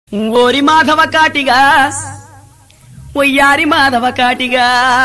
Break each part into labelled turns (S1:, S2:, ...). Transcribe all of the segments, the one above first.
S1: ఓరి మాధవ కాటిగా ఒయ్యారి మాధవ కాటిగా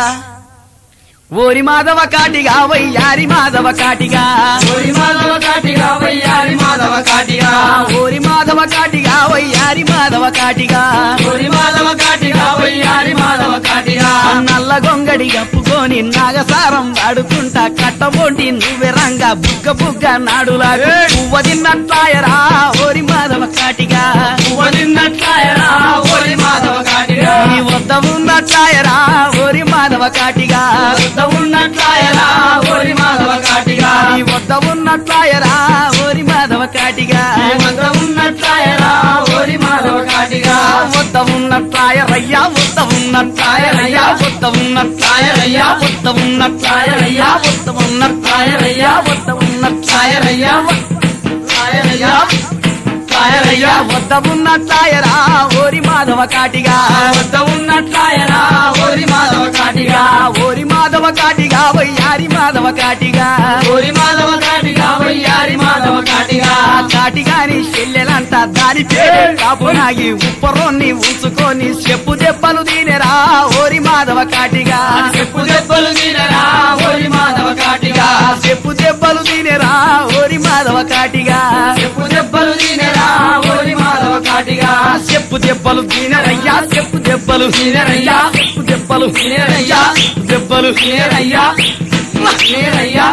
S1: ఓరి మాధవ కాటిగా వయ్యారి మాధవ కాటిగా
S2: ఓరి మాధవ కాటిగా వయ్యారి మాధవ కాటిగా
S1: ఓరి మాధవ కాటిగా వయ్యారి మాధవ కాటిగా
S2: ఓరి మాధవ కాటిగా వయ్యారి మాధవ కాటిగా
S1: నల్ల గొంగడి కప్పుకొని నాగసారం వాడుకుంటా కట్టబోంటి నువ్వెరంగా బుగ్గ బుగ్గ నాడులాగా పువ్వ తిన్నట్లాయరా ఓరి మాధవ కాటిగా
S2: వదిన్నట్లాయరా ఓరి మాధవ కాటిగా
S1: నీ వద్ద ఉన్నట్లాయరా ఓరి మాధవ కాటిగా
S2: వద్ద ఉన్నట్లాయరా ఓరి మాధవ కాటిగా
S1: నీ వద్ద ఉన్నట్లాయరా ఓరి మాధవ కాటిగా
S2: నీ వద్ద ఉన్నట్లాయరా ఓరి మాధవ కాటిగా
S1: వద్ద ఉన్నట్లాయరయ్యా వద్ద ఉన్నట్లాయరయ్యా వద్ద ఉన్నట్లాయరయ్యా వద్ద ఉన్నట్లాయరయ్యా వద్ద ఉన్నట్లాయరయ్యా వద్ద ఉన్నట్లాయరయ్యా
S2: రాయరయ్యా
S1: రాయరయ్యా వద్ద ఉన్నట్లాయరా ఓరి మాధవ కాటిగా
S2: వద్ద ఉన్నట్లాయరా ఓరి మాధవ కాటిగా
S1: ఓరి మాధవ కాటిగా వయ్యారి మాధవ కాటిగా
S2: ఓరి మాధవ కాటిగా వయ్యారి మాధవ కాటిగా
S1: ఆ కాటిగాని చెల్లెలంట దాని పేరు కాపునాగి ఉప్పరోన్ని ఉంచుకొని చెప్పు దెబ్బలు దీనెరా ఓరి మాధవ కాటిగా
S2: చెప్పు దెబ్బలు తినరా ఓరి మాధవ కాటిగా
S1: ఆ చెప్పు దెబ్బలు దీనెరా ఓరి మాధవ కాటిగా
S2: చెప్పు దెబ్బలు తినరా ఓరి మాధవ కాటిగా
S1: ఆ చెప్పు దెబ్బలు దీనరయ్యా చెప్పు దెబ్బలు
S2: దీనెరయ్యా.
S1: చెప్పు దెబ్బలు
S2: దీనెరయ్యా.
S1: దెబ్బలు
S2: నేనయ్యా నేనయ్యా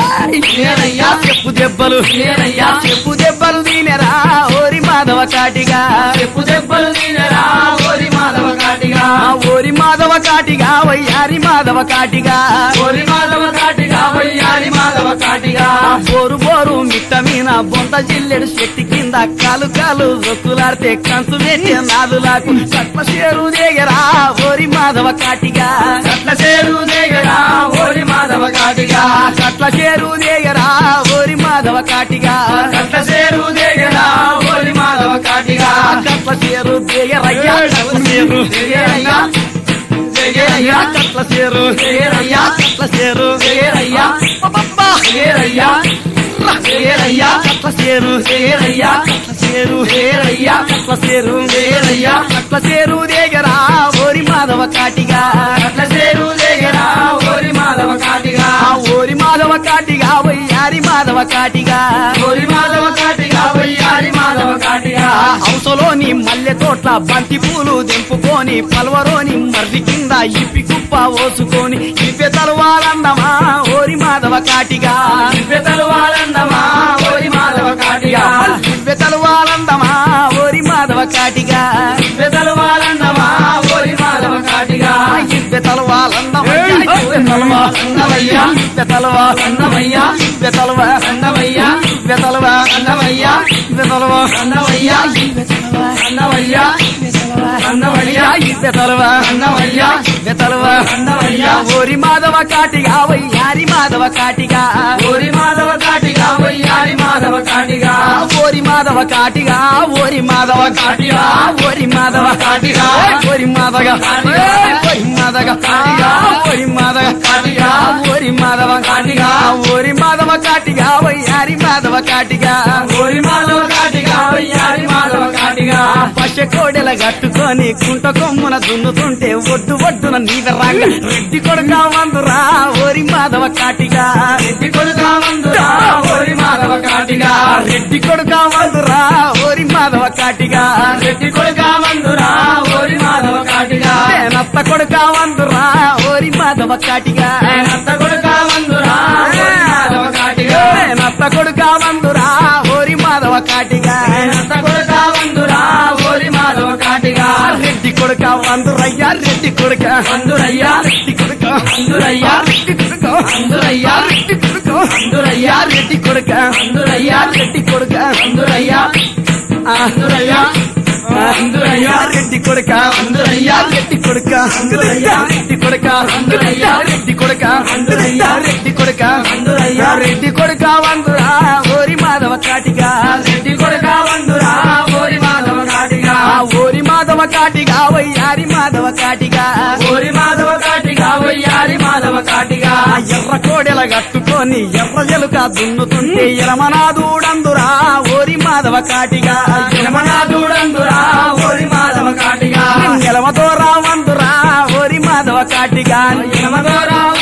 S2: నేనయ్యా
S1: చెప్పు దెబ్బలు
S2: నేనయ్యా
S1: చెప్పు దెబ్బలు దీనెరా ఓరి మాధవ కాటిగా
S2: చెప్పు దెబ్బలు తినరా ఓరి మాధవ కాటిగా
S1: ఆ ఓరి మాధవ కాటిగా వయ్యారి మాధవ కాటిగా
S2: ఓరి మాధవ కాటిగా వయ్యారి మాధవ కాటిగా
S1: ఆ బోరు బోరు మిట్ట మీన బొంత జిల్లెడు చెట్టు కింద కాలు కాలు రొక్కులాడితే కంచు వెట్టి నాదులాకు సట్ల చేరు దేగరా ఓరి మాధవ కాటిగా
S2: కట్ల చేరు దేగరా ఓరి మాధవ కాటిగా
S1: సట్ల చేరు దేగరా ఓరి మాధవ కాటిగా
S2: కట్ల చేరు దేగరా ఓరి మాధవ కాటిగా
S1: కట్ల చేరు దేగరయ్యా కట్ల చేరు
S2: దేగరయ్యా దేగరయ్యా
S1: కట్ల చేరు
S2: దేగరయ్యా
S1: కట్ల చేరు
S2: దేగరయ్యా
S1: అబ్బబ్బా!
S2: దేగరయ్యా దేగరయ్యా
S1: కట్ల చేరు
S2: దేగరయ్యా
S1: కట్ల చేరు
S2: దేగరయ్యా
S1: కట్ల చేరు
S2: దేగరయ్యా
S1: కట్ల చేరు దేగరా ఓరి మాధవ కాటిగా
S2: కట్ల చేరు దేగరా ఓరి మాధవ కాటిగా
S1: ఆ ఓరి మాధవ కాటిగా వయ్యారి మాధవ కాటిగా
S2: ఓరి మాధవ కాటిగా వయ్యారి మాధవ కాటిగా
S1: ఆ హంసలోని మల్లె తోట్ల బంతి పూలు దింపుకొని పల్వరోని మర్రి కింద ఇప్పి కుప్ప ఓసుకొని ఇప్పి తలవాలన్నమా ఓరి మాధవ కాటిగా
S2: దివ్యతలు వాళ్ళందమా ఓరి మాధవ కాటిగా
S1: ఇప్పి తలవాలన్నమా ఓరి మాధవ కాటిగా
S2: దివ్యతలు వాళ్ళందమా ఓరి మాధవ కాటిగా
S1: ఇప్పి తలవాలన్నమయ్యా ఇప్పి తలవా
S2: అన్నమయ్యా
S1: ఇప్పి తలవా
S2: అన్నమయ్యా
S1: ఇప్పి తలవా
S2: అన్నమయ్యా
S1: ఇప్పి తలవా
S2: అన్నమయ్యా
S1: ఇప్పి తలవా
S2: అన్నమయ్యా అన్నమయ్యా అన్నమయ్యా
S1: ఇప్పి తలవా
S2: అన్నమయ్యా
S1: ఇప్పి తలవా
S2: అన్నమయ్యా
S1: ఓరి మాధవ కాటిగా వయ్యారి మాధవ కాటిగా
S2: ఓరి మాధవ కాటిగా వయ్యారి మాధవ కాటిగా
S1: ఓరి మాధవ కాటిగా ఓరి మాధవ కాటిగా ఓరి మాధవ
S2: కాటిగా
S1: ఓరి మాధవ
S2: కాటిగా.
S1: ఓరి మాధవ కాటిగా ఓరి మాధవ
S2: కాటిగా.
S1: ఓరి మాధవ కాటిగా ఓరి మాధవ కాటిగా వయ్యారి మాధవ కాటిగా
S2: ఓరి మాధవ కాటిగా వయ్యారి మాధవ కాటిగా
S1: పశ కోడెల కట్టుకొని కుంట కొమ్మున దున్నుతుంటే ఒడ్డు ఒడ్డున నీవెర్రాంగ రెడ్డి కొడుక వందురా ఓరి మాధవ కాటిగా
S2: రెడ్డి కొడుకా మందురా ఓరి మాధవ కాటిగా
S1: రెడ్డి కొడుక వందురా ఓరి మాధవ కాటిగా
S2: రెడ్డి కొడుకా మందురా ఓరి మాధవ కాటిగా
S1: నత్త కొడుక వందురా ఓరి మాధవ కాటిగా
S2: అత్త కొడుకా మందురా ఓరి మాధవ కాటిగా
S1: నత్త కొడుక వందురా ఓరి మాధవ కాటిగా
S2: అత్త కొడుకా మందురా ఓరి మాధవ కాటిగా
S1: రెడ్డి కొడుక వందురయ్యా రెడ్డి కొడుక
S2: మందురయ్యా
S1: రెడ్డి కొడుక
S2: మందురయ్యా
S1: రెడ్డి కొడుక
S2: మందురయ్యా
S1: రెడ్డి కొడుక
S2: మందురయ్యా
S1: రెడ్డి కొడుక
S2: మందురయ్యా
S1: రెడ్డి కొడుక
S2: మందురయ్యా మందురయ్యా మందురయ్యా
S1: రెడ్డి కొడుక
S2: మందురయ్యా
S1: రెడ్డి కొడుక రెడ్డి కొడుక
S2: అందురయ్యా.
S1: రెడ్డి కొడుక
S2: అందురయ్యా.
S1: రెడ్డి కొడుక
S2: అందురయ్యా.
S1: రెడ్డి కొడుక వందురా ఓరి మాధవ కాటిగా
S2: రెడ్డి కొడుకా మందురా ఓరి మాధవ కాటిగా
S1: ఆ ఓరి మాధవ కాటిగా వయ్యారి మాధవ కాటిగా
S2: ఓరి మాధవ కాటిగా వయ్యారి మాధవ కాటిగా
S1: ఆ ఎర్ర కోడెల కట్టుకొని ఎర్ర ఎలుక దున్నుతుంటే ఎరమనాదుడందురా ఓరి మాధవ కాటిగా
S2: యమనాథుడందురా
S1: మాధవ కాటిగా
S2: యమగోరా